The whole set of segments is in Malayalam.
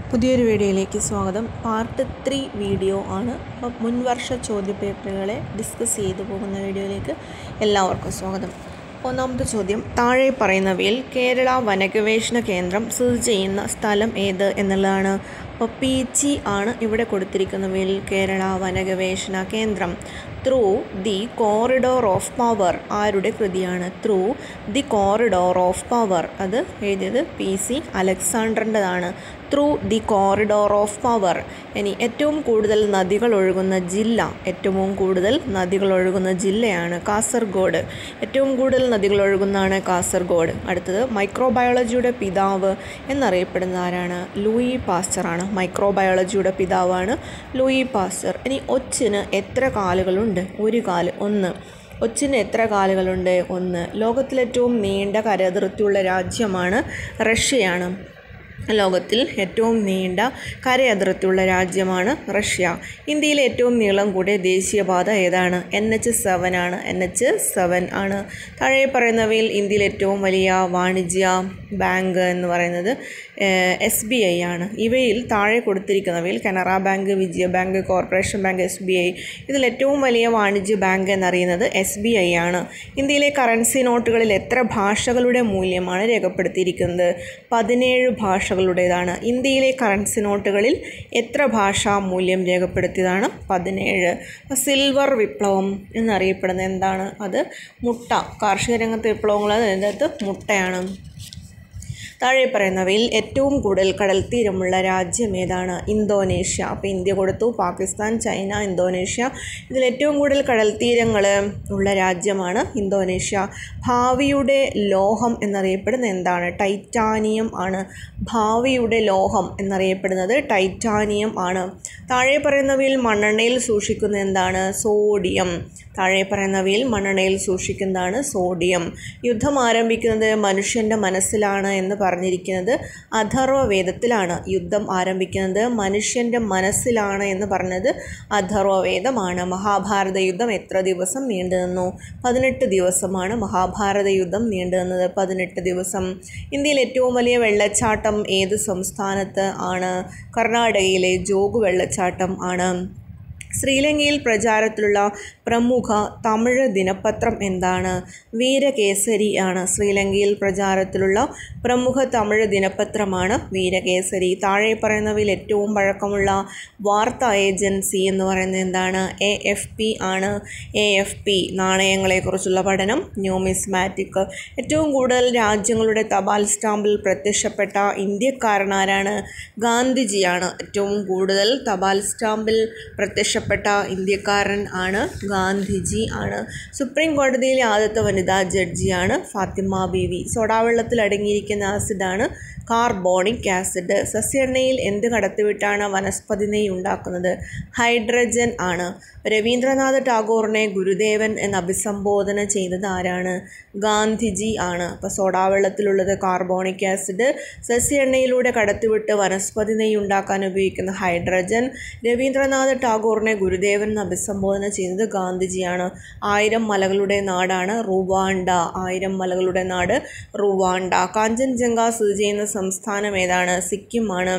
പുതിയൊരു വീഡിയോയിലേക്ക് സ്വാഗതം പാർട്ട് ത്രീ വീഡിയോ ആണ് അപ്പം മുൻവർഷ ചോദ്യപേപ്പറുകളെ ഡിസ്കസ് ചെയ്തു പോകുന്ന വീഡിയോയിലേക്ക് എല്ലാവർക്കും സ്വാഗതം ഒന്നാമത്തെ ചോദ്യം താഴെ പറയുന്നവയിൽ കേരള വനഗവേഷണ കേന്ദ്രം സ്ഥിതി ചെയ്യുന്ന സ്ഥലം ഏത് എന്നുള്ളതാണ് അപ്പോൾ പി ജി ആണ് ഇവിടെ കൊടുത്തിരിക്കുന്നവയിൽ കേരള വനഗവേഷണ കേന്ദ്രം through the corridor of power ആരുടെ കൃതിയാണ് through the corridor of power അത് എഴുതിയത് പി സി അലക്സാണ്ടറിൻ്റെതാണ് through the corridor of power ഇനി ഏറ്റവും കൂടുതൽ നദികൾ ഒഴുകുന്ന ജില്ല ഏറ്റവും കൂടുതൽ നദികൾ ഒഴുകുന്ന ജില്ലയാണ് കാസർഗോഡ് ഏറ്റവും കൂടുതൽ നദികൾ ഒഴുകുന്നതാണ് കാസർഗോഡ് അടുത്തത് മൈക്രോബയോളജിയുടെ പിതാവ് എന്നറിയപ്പെടുന്ന ആരാണ് ലൂയി പാസ്റ്ററാണ് മൈക്രോബയോളജിയുടെ പിതാവാണ് ലൂയി പാസ്റ്റർ ഇനി ഒച്ചിന് എത്ര കാലുകളുണ്ട് ഒരു കാല് ഒന്ന് ഒച്ചിന് എത്ര കാലുകളുണ്ട് ഒന്ന് ലോകത്തിലേറ്റവും നീണ്ട കരതിർത്തിയുള്ള രാജ്യമാണ് റഷ്യയാണ് ലോകത്തിൽ ഏറ്റവും നീണ്ട കരയതിർത്തിയുള്ള രാജ്യമാണ് റഷ്യ ഇന്ത്യയിലെ ഏറ്റവും നീളം കൂടിയ ദേശീയപാത ഏതാണ് എൻ എച്ച് സെവൻ ആണ് എൻ എച്ച് സെവൻ ആണ് താഴെ പറയുന്നവയിൽ ഇന്ത്യയിൽ ഏറ്റവും വലിയ വാണിജ്യ ബാങ്ക് എന്ന് പറയുന്നത് എസ് ബി ഐ ആണ് ഇവയിൽ താഴെ കൊടുത്തിരിക്കുന്നവയിൽ Canara bank Vijaya bank corporation bank S B I ഇതിൽ ഏറ്റവും വലിയ വാണിജ്യ ബാങ്ക് എന്നറിയുന്നത് എസ് ബി ഐ ആണ് ഇന്ത്യയിലെ കറൻസി നോട്ടുകളിൽ എത്ര ഭാഷകളുടെ മൂല്യമാണ് രേഖപ്പെടുത്തിയിരിക്കുന്നത് പതിനേഴ് ഭാഷകളുടേതാണ് ഇന്ത്യയിലെ കറൻസി നോട്ടുകളിൽ എത്ര ഭാഷാ മൂല്യം രേഖപ്പെടുത്തിയതാണ് പതിനേഴ് സിൽവർ വിപ്ലവം എന്നറിയപ്പെടുന്നത് എന്താണ് അത് മുട്ട കാർഷിക രംഗത്തെ വിപ്ലവങ്ങൾ അതിനകത്ത് മുട്ടയാണ് താഴെ പറയുന്നവയിൽ ഏറ്റവും കൂടുതൽ കടൽ തീരമുള്ള രാജ്യം ഏതാണ് ഇന്തോനേഷ്യ അപ്പോൾ ഇന്ത്യ കൊടുത്തു പാകിസ്ഥാൻ ചൈന ഇന്തോനേഷ്യ ഇതിൽ ഏറ്റവും കൂടുതൽ കടൽ തീരങ്ങൾ ഉള്ള രാജ്യമാണ് ഇന്തോനേഷ്യ ഭാവിയുടെ ലോഹം എന്നറിയപ്പെടുന്ന എന്താണ് ടൈറ്റാനിയം ആണ് ഭാവിയുടെ ലോഹം എന്നറിയപ്പെടുന്നത് ടൈറ്റാനിയം ആണ് താഴെ പറയുന്നവയിൽ മണ്ണെണ്ണയിൽ സൂക്ഷിക്കുന്ന എന്താണ് സോഡിയം താഴെ പറയുന്നവയിൽ മണ്ണെണ്ണയിൽ സൂക്ഷിക്കുന്നതാണ് സോഡിയം യുദ്ധം ആരംഭിക്കുന്നത് മനുഷ്യൻ്റെ മനസ്സിലാണ് എന്ന് പറഞ്ഞിരിക്കുന്നത് അഥർവവേദത്തിലാണ് യുദ്ധം ആരംഭിക്കുന്നത് മനുഷ്യൻ്റെ മനസ്സിലാണ് എന്ന് പറഞ്ഞത് അഥർവവേദമാണ് മഹാഭാരത യുദ്ധം എത്ര ദിവസം നീണ്ടു നിന്നു പതിനെട്ട് ദിവസമാണ് മഹാഭാരത യുദ്ധം നീണ്ടു നിന്നത് പതിനെട്ട് ദിവസം ഇന്ത്യയിൽ ഏറ്റവും വലിയ വെള്ളച്ചാട്ടം ഏത് സംസ്ഥാനത്ത് ആണ് കർണാടകയിലെ ജോഗ് വെള്ളച്ചാട്ടം ആണ് ശ്രീലങ്കയിൽ പ്രചാരത്തിലുള്ള പ്രമുഖ തമിഴ് ദിനപത്രം എന്താണ് വീരകേസരി ആണ് ശ്രീലങ്കയിൽ പ്രചാരത്തിലുള്ള പ്രമുഖ തമിഴ് ദിനപത്രമാണ് വീരകേസരി താഴെ പറയുന്നവയിൽ ഏറ്റവും പഴക്കമുള്ള വാർത്താ ഏജൻസി എന്ന് പറയുന്നത് എന്താണ് എ എഫ് പി ആണ് എ എഫ് പി നാണയങ്ങളെക്കുറിച്ചുള്ള പഠനം ന്യൂമിസ്മാറ്റിക് ഏറ്റവും കൂടുതൽ രാജ്യങ്ങളുടെ തപാൽ സ്റ്റാമ്പിൽ പ്രത്യക്ഷപ്പെട്ട ഇന്ത്യക്കാരനാരാണ് ഗാന്ധിജിയാണ് ഏറ്റവും കൂടുതൽ തപാൽ സ്റ്റാമ്പിൽ പ്രത്യക്ഷ പ്രത്യക്ഷപ്പെട്ട ഇന്ത്യക്കാരൻ ആണ് ഗാന്ധിജി ആണ് സുപ്രീം കോടതിയിലെ ആദ്യത്തെ വനിതാ ജഡ്ജിയാണ് ഫാത്തിമ ബീവി സോഡാവെള്ളത്തിൽ അടങ്ങിയിരിക്കുന്ന ആസിഡാണ് കാർബോണിക് ആസിഡ് സസ്യെണ്ണയിൽ എന്ത് കടത്തിവിട്ടാണ് വനസ്പതി നെയ്യ് ഉണ്ടാക്കുന്നത് ഹൈഡ്രജൻ ആണ് രവീന്ദ്രനാഥ് ടാഗോറിനെ ഗുരുദേവൻ എന്ന് അഭിസംബോധന ചെയ്തത് ആരാണ് ഗാന്ധിജി ആണ് അപ്പോൾ സോഡാവെള്ളത്തിലുള്ളത് കാർബോണിക് ആസിഡ് സസ്യെണ്ണയിലൂടെ കടത്തിവിട്ട് വനസ്പതി നെയ്യ് ഉണ്ടാക്കാൻ ഉപയോഗിക്കുന്ന ഹൈഡ്രജൻ രവീന്ദ്രനാഥ് ടാഗോറിനെ ഗുരുദേവൻ എന്ന് അഭിസംബോധന ചെയ്തത് ഗാന്ധിജിയാണ് ആയിരം മലകളുടെ നാടാണ് റുവാണ്ട ആയിരം മലകളുടെ നാട് റുവാണ്ട കാഞ്ചൻജംഗ സ്ഥിതി ചെയ്യുന്ന സംസ്ഥാനം ഏതാണ് സിക്കിമാണ്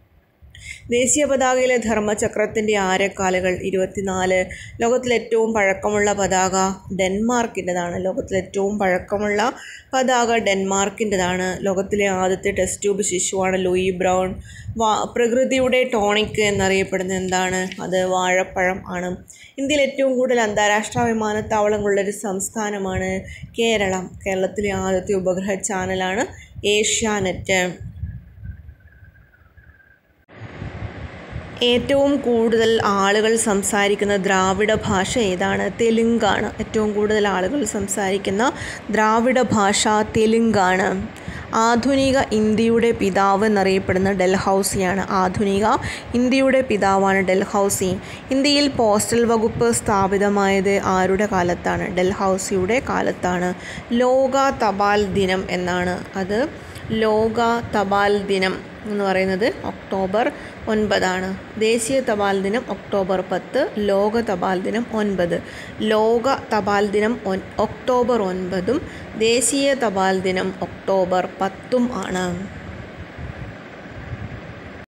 ദേശീയ പതാകയിലെ ധർമ്മചക്രത്തിൻ്റെ ആരക്കാലുകൾ ഇരുപത്തിനാല് ലോകത്തിലെ ഏറ്റവും പഴക്കമുള്ള പതാക ഡെൻമാർക്കിൻ്റെതാണ് ലോകത്തിലെ ഏറ്റവും പഴക്കമുള്ള പതാക ഡെൻമാർക്കിൻ്റെതാണ് ലോകത്തിലെ ആദ്യത്തെ ടെസ്റ്റ് ട്യൂബ് ശിശുവാണ് ലൂയി ബ്രൗൺ വാ പ്രകൃതിയുടെ ടോണിക് എന്നറിയപ്പെടുന്നത് എന്താണ് അത് വാഴപ്പഴം ആണ് ഇന്ത്യയിൽ ഏറ്റവും കൂടുതൽ അന്താരാഷ്ട്ര വിമാനത്താവളങ്ങളുള്ളൊരു സംസ്ഥാനമാണ് കേരളം കേരളത്തിലെ ആദ്യത്തെ ഉപഗ്രഹ ചാനലാണ് ഏഷ്യാനെറ്റ് ഏറ്റവും കൂടുതൽ ആളുകൾ സംസാരിക്കുന്ന ദ്രാവിഡ ഭാഷ ഏതാണ് തെലുങ്കാണ് ഏറ്റവും കൂടുതൽ ആളുകൾ സംസാരിക്കുന്ന ദ്രാവിഡ ഭാഷ തെലുങ്കാണ് ആധുനിക ഇന്ത്യയുടെ പിതാവ് എന്നറിയപ്പെടുന്ന ഡൽഹൌസിയാണ് ആധുനിക ഇന്ത്യയുടെ പിതാവാണ് ഡൽഹൌസി ഇന്ത്യയിൽ പോസ്റ്റൽ വകുപ്പ് സ്ഥാപിതമായത് ആരുടെ കാലത്താണ് ഡൽഹൌസിയുടെ കാലത്താണ് ലോക തപാൽ ദിനം എന്നാണ് അത് ലോക തപാൽ ദിനം എന്ന് പറയുന്നത് ഒക്ടോബർ ഒൻപതാണ് ദേശീയ തപാൽ ദിനം ഒക്ടോബർ പത്ത് ലോക തപാൽ ദിനം ഒൻപത് ലോക തപാൽ ദിനം ഒക്ടോബർ ഒൻപതും ദേശീയ തപാൽ ദിനം ഒക്ടോബർ പത്തും ആണ്